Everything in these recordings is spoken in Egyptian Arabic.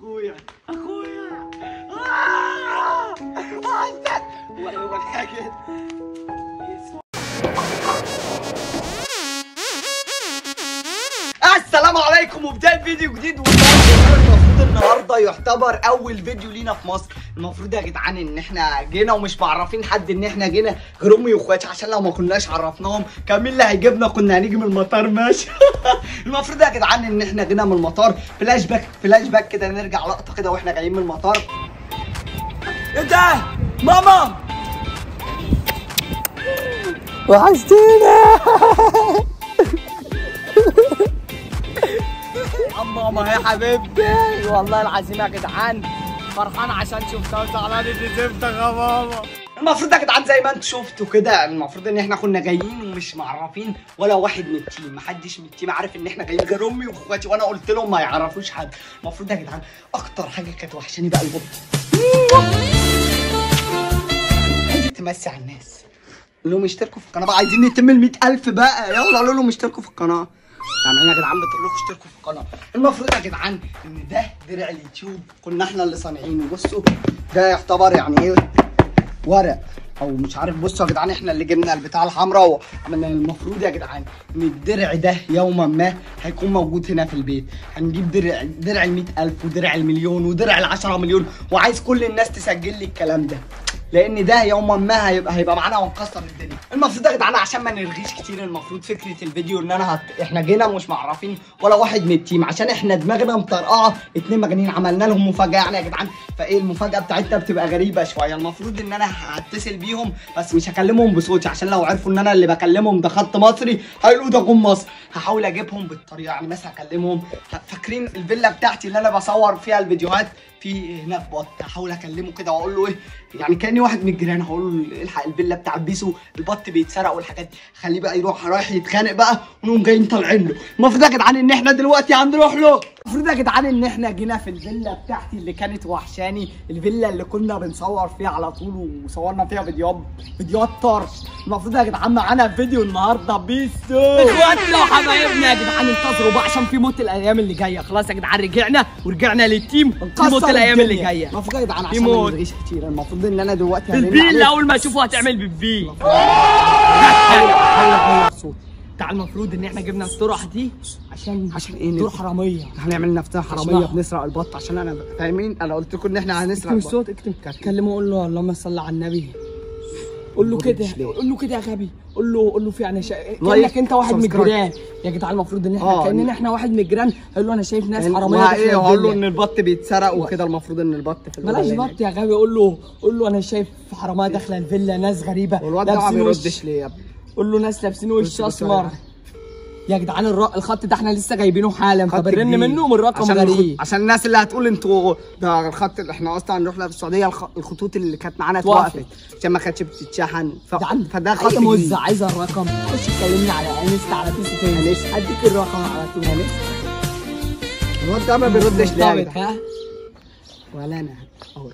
اخويا اخويا آه! عزت ولا هو الحاجة السلام عليكم وبداية فيديو جديد المفروض النهارده يعتبر اول فيديو لينا في مصر المفروض يا جدعان ان احنا جينا ومش معرفين حد ان احنا جينا غير امي واخواتي عشان لو ما كناش عرفناهم كان مين اللي هيجيبنا كنا هنيجي من المطار ماشي المفروض يا جدعان ان احنا جينا من المطار فلاش باك فلاش باك كده نرجع لقطه كده واحنا جايين من المطار ايه ده ماما وحشتينا ماما يا حبيبتي والله العظيم يا جدعان فرحان عشان شفتها وزعلان اني شفتك يا ماما المفروض يا جدعان زي ما انتوا شفتوا كده المفروض ان احنا كنا جايين ومش معرفين ولا واحد من التيم محدش من التيم عارف ان احنا جايين غير امي واخواتي وانا قلت لهم ما يعرفوش حد المفروض يا جدعان اكتر حاجه كانت وحشاني بقى البط عايزك تمسي على الناس قول لهم اشتركوا في القناه بقى عايزين نتم ال 100000 بقى يلا قولوا لهم اشتركوا في القناه يعني يا جدعان بتقول لكم اشتركوا في القناه المفروض يا جدعان ان ده درع اليوتيوب كنا احنا اللي صانعينه بصوا ده يعتبر يعني ايه ورق او مش عارف بصوا يا جدعان احنا اللي جبنا البتاع الحمراء من المفروض يا جدعان ان الدرع ده يوما ما هيكون موجود هنا في البيت هنجيب درع درع ال ألف ودرع المليون ودرع ال 10 مليون وعايز كل الناس تسجل لي الكلام ده لان ده يوما ما هيبقى هيبقى معانا ونكسر الدنيا المفروض يا جدعان عشان ما نرغيش كتير المفروض فكره الفيديو ان انا هت... احنا جينا مش معرفين ولا واحد من التيم عشان احنا دماغنا مطرقعه اتنين مجانين عملنا لهم مفاجاه يعني يا جدعان فايه المفاجاه بتاعتنا بتبقى غريبه شويه المفروض ان انا هتصل بيهم بس مش هكلمهم بصوتي عشان لو عرفوا ان انا اللي بكلمهم ده خط مصري هيقولوا ده جم مصر هحاول اجيبهم بالطريقه يعني مثلا اكلمهم فاكرين الفيلا بتاعتي اللي انا بصور فيها الفيديوهات في هناك بط هحاول اكلمه كده واقول له ايه يعني كاني واحد من الجيران هقول له الحق الفيلا بتاع بيسو البط بيتسرق والحاجات دي خليه بقى يروح رايح يتخانق بقى ونقوم جايين طالعين له المفروض يا جدعان ان احنا دلوقتي هنروح له المفروض يا جدعان ان احنا جينا في الفيلا بتاعتي اللي كانت وحشاني الفيلا اللي كنا بنصور فيها على طول وصورنا فيها فيديوهات فيديوهات طرش المفروض يا جدعان معانا فيديو النهارده بيسو اخواتنا وحبايبنا يا جدعان انتظروا بقى عشان في موت الايام اللي جايه خلاص يا جدعان رجعنا ورجعنا للتيم في موت الايام اللي جايه المفروض يا جدعان عشان ما موت. نلغيش كتير المفروض ان انا دلوقتي هرن البيل عليك. اول ما اشوفه هتعمل بالبي حاول حاول اغير صوت تعال المفروض ان احنا جبنا الطرح دي عشان عشان ايه طرح نسرق؟ حراميه هنعمل نفسنا حراميه اسمعوا. بنسرق البط عشان انا فاهمين انا قلت لكم ان احنا هنسرق اكتم البط. الصوت اكتم كلمه قول له اللهم صل على النبي قول له كده ليه؟ قول له كده يا غبي قول له قول له في انا شا... لايك، كانك انت واحد من سبسكرايب. الجيران يا جدعان المفروض ان احنا آه. كاننا احنا واحد من الجيران قال له انا شايف ناس حراميه وه- داخلة ايه هقول له الفيلا. ان البط بيتسرق وكده المفروض ان البط في الأوضة بلاش اللي هناك. بط يا غبي قول له قول له انا شايف حراميه داخله الفيلا ناس غريبه والواد ده ما لابسين وش- بيردش ليه يا ابني قول له ناس لابسين وش بص- بص يا اسمر جدعان. يا جدعان الر... الخط ده احنا لسه جايبينه حالا خط فبرن جديد. منه من رقم عشان غريب الخط- عشان الناس اللي هتقول انتوا ده الخط اللي احنا اصلا هنروح لها في السعوديه الخ- الخطوط اللي كانت معانا اتوقفت. اتوقفت عشان ما كانتش بتتشحن ف... جدعان فده خط اي جديد. مزه عايزه الرقم خش كلمني على انستا على تيسي تاني هنستا. اديك الرقم على طول الواد ده ما بيردش ليه يا مرتبط، جدعان؟ ها ولا انا أهو.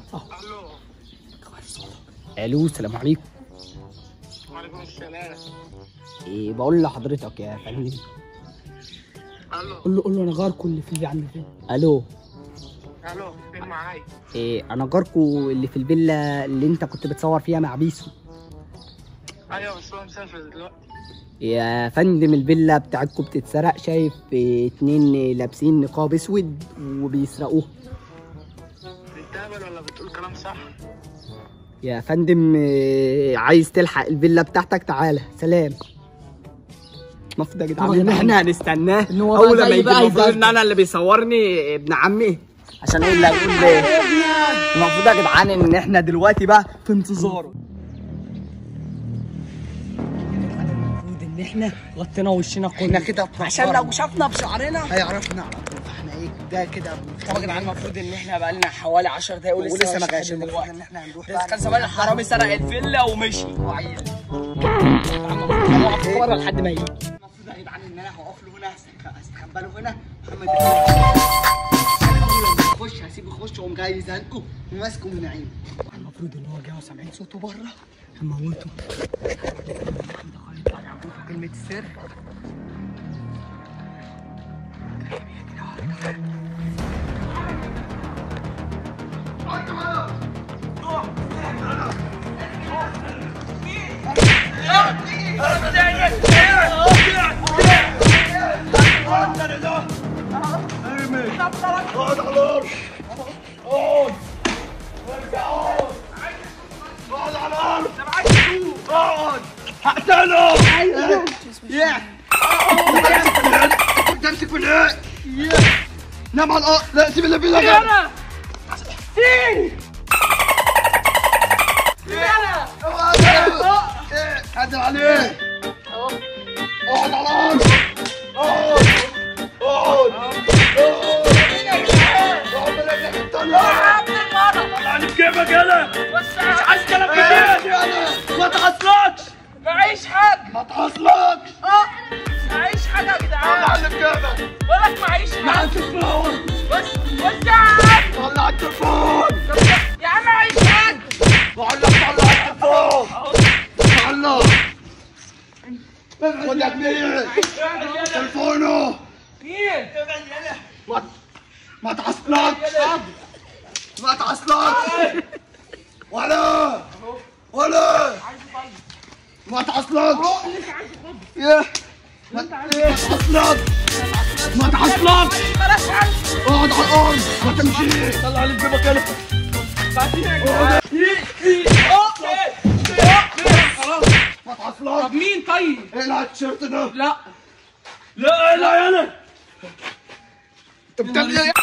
الو السلام عليكم وعليكم السلام ايه بقول لحضرتك يا فندم الو قول له قول له انا جاركو اللي في عند فين الو الو مين معايا ايه انا جاركو اللي في الفيلا اللي انت كنت بتصور فيها مع بيسو ايوه بس هو مسافر دلوقتي يا فندم الفيلا بتاعتكم بتتسرق شايف اه، اتنين لابسين نقاب اسود وبيسرقوه بتتقابل ولا بتقول كلام صح يا فندم اه، عايز تلحق الفيلا بتاعتك تعالى سلام المفروض يا جدعان طبعاً ان يا احنا هنستناه إن هو بقى اول ما جاي يجي بقى المفروض ان يزلزل. انا اللي بيصورني ابن عمي عشان ايه اللي هيقول ليه المفروض يا جدعان ان احنا دلوقتي بقى في انتظاره المفروض ان احنا غطينا وشنا كله احنا كده عشان لو شافنا بشعرنا هيعرفنا على طول فاحنا ايه ده كده طب يا جدعان المفروض ان احنا بقى لنا حوالي 10 دقايق ولسه ولسه ما مش جاش حاجة المفروض دلوقتي ان احنا هنروح بس بقى كان زمان الحرامي سرق الفيلا ومشي وعيل هنقف ورا لحد ما يجي المفروض يا جدعان ان انا هقف له هنا هستخ- هستخبى له هنا محمد يخش هسيبه يخش واقوم جاي زنقه وماسكه من عينه المفروض ان هو جاي وسامعين صوته بره هنموته يطلع يعرفوا كلمة السر تمسك في العين نام على الارض لا سيب اللي في انا سين هدم عليه اقعد على الارض اقعد اقعد طلعني بكيفك يلا مش عايز كلام كتير ما تعصلكش معيش حد ما تعصلكش معيش حاجه يا جدعان طلع الكاميرا بقولك معيش مع حد التليفون بس بس يا عم طلع التليفون يا عم معيش حد بقول لك طلع التليفون طلع خد يا كبير تليفونه مين ما ما تعصلكش ما تعصلكش ولا ولا ما تعصلكش يا ما تعصلكش ما تعصلكش بلاش حد اقعد على الارض ما تمشيش طلع لي بكيفك يلا ما تعصلكش طب مين طيب اقلع التيشيرت ده لا لا لا يلا انت بتعمل ايه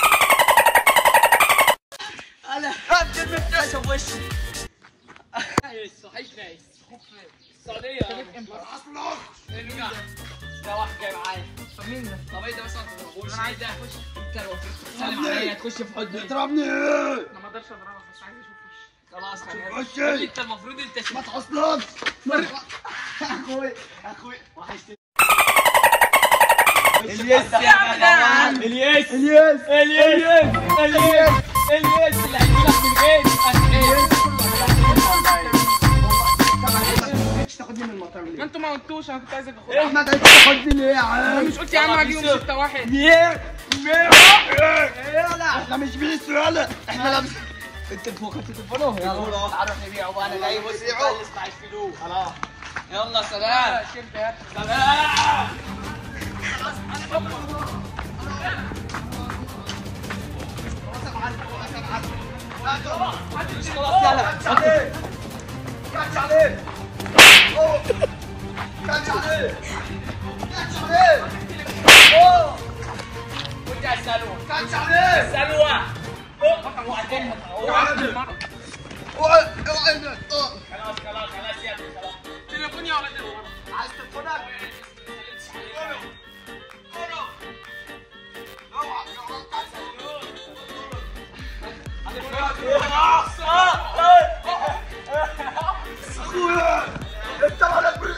صحيح نايس السعوديه ما تعصلكش ارجع ده واحد جاي معايا طب مين ده؟ طب ايه ده مثلا انا عايز اخش انت لو تسلم عليا تخش في حضني تضربني ايه انا ما اقدرش اضربك بس عايز اشوف وشك خلاص وشي. خلاص انت المفروض انت ما تعصلكش اخوي اخوي وحشتني الياس يا جدعان الياس الياس الياس الياس الياس اللي هيجيلك من البيت مش تاخدني من المطار ما ليه؟ انتوا ما قلتوش انا كنت عايزك اخد احمد انت تاخدني ليه يا انا عم؟ مش قلت يا عم هجيبهم 6 1 ليه؟ ليه؟ يلا احنا مش بيس يلا احنا لابس التليفون خدت تليفونه يلا تعرف نبيعه بقى انا جاي بص اسمع الفلوس خلاص يلا سلام شفت يا كاتش عليه أوه. كاتش عليه كاتش عليه أوه. ارجع سلوى كاتش عليه سلوى اوعى اوعى أوه. خلاص خلاص خلاص يا ابني خلاص تليفوني يا ولد الغرب عايز تليفونك؟ اخويا انت مالك بال-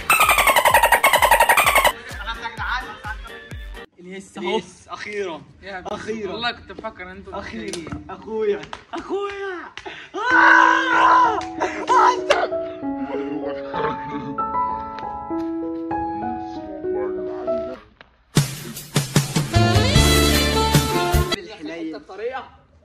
الياس اهو اخيرا يا أخيراً. والله كنت بفكر ان انتوا اخويا اخويا اخويا الطريقه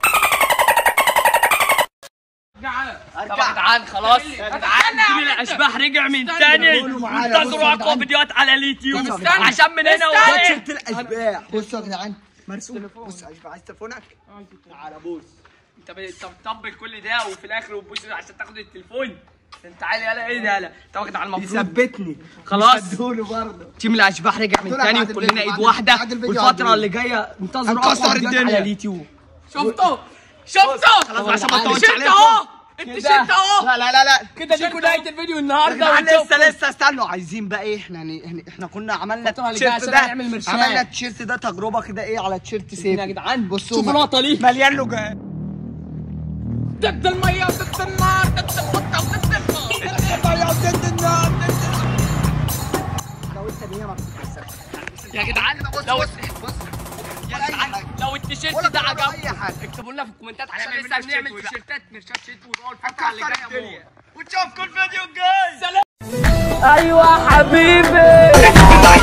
جعان طب يا جدعان خلاص يا جدعان جيل الاشباح رجع من تاني قولوا معانا، وانتظروا بصوا يا اقوى جدعان. فيديوهات على اليوتيوب بصوا يا جدعان. عشان من هنا استنى. وهنا شفت الاشباح بصوا يا جدعان مرسوم بص يا اشباح عايز تليفونك تعالى بص انت ب- انت بتطبل كل ده وفي الاخر وتبوس عشان تاخد التليفون انت عالي يلا ايه ده يلا انت واخد على المفروض يثبتني خلاص ادوله برضه تيم الاشباح رجع من قلت لك تاني بعد وكلنا الفيديو- ايد بعد- واحده بعد الفيديو والفتره هتقول. اللي جايه انتظروا هنكسر اقوى فيديوهات الدنيا. على اليوتيوب شفته شفته خلاص عشان ما تقعدش التيشيرت عليكم. اهو التيشيرت اهو لا لا لا لا كده دي نهايه الفيديو يا النهارده جدعان لسه ونشوفكم. لسه استنوا عايزين بقى ايه احنا يعني احنا, احنا كنا عملنا الفترة اللي جاية التيشيرت عشان ده هنعمل مرشات. عملنا التيشيرت ده تجربه كده ايه على تيشيرت سيف يا جدعان بصوا شوفوا ما- لقطه ليه مليان لجان ضد الميه ضد النار ضد القطه وضد النار لو انت نيه ما بتتكسرش يا جدعان بص لو بص بص يا جدعان لو التيشيرت ولا ده تعملوا عجبكم اي حاجه اكتبوا لنا في الكومنتات عشان هنعمل لسه منها بنعمل شتوي بقى. تيشيرتات ميرشات شتوي بقى الفتره اللي هنكسر جايه الدنيا. موت ونشوفكم الفيديو الجاي سلام ايوه حبيبي